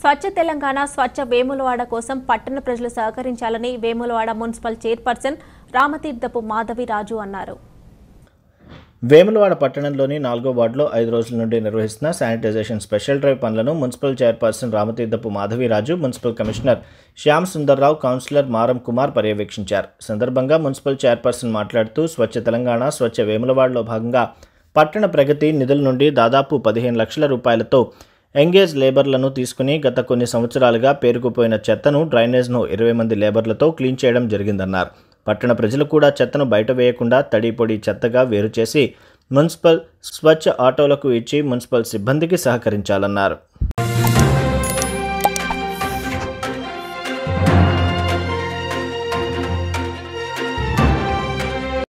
స్వచ్ఛ తెలంగాణ స్వచ్ఛ వేములవాడ కోసం పట్టణ ప్రజలు సహకరించాలని వేములవాడ మున్సిపల్ చైర్పర్సన్ రామతీర్థపు మాధవి రాజు అన్నారు వేములవాడ పట్టణంలోని నాలుగో వార్డులో ఐదు రోజుల నుండి నిర్వహిస్తున్న శానిటైజేషన్ స్పెషల్ డ్రైవ్ పనులను municipal chairperson Ramatheerthapu Madhaviraju municipal commissioner Shyam Sundar Rao councillor Maram Kumar పర్యవేక్షించారు ఈ సందర్భంగా మున్సిపల్ చైర్పర్సన్ మాట్లాడుతూ స్వచ్ఛ తెలంగాణ స్వచ్ఛ వేములవాడలో భాగంగా పట్టణ ప్రగతి నిధుల నుండి దాదాపు పదిహేను లక్షల రూపాయలతో ఎంగేజ్ లేబర్లను తీసుకుని గత కొన్ని సంవత్సరాలుగా పేరుకుపోయిన చెత్తను డ్రైనేజ్ను ఇరవై మంది లేబర్లతో క్లీన్ చేయడం జరిగిందన్నారు పట్టణ ప్రజలు కూడా చెత్తను బయట వేయకుండా తడి పొడి చెత్తగా వేరు చేసి మున్సిపల్ స్వచ్ఛ ఆటోలకు ఇచ్చి మున్సిపల్ సిబ్బందికి సహకరించాలన్నారు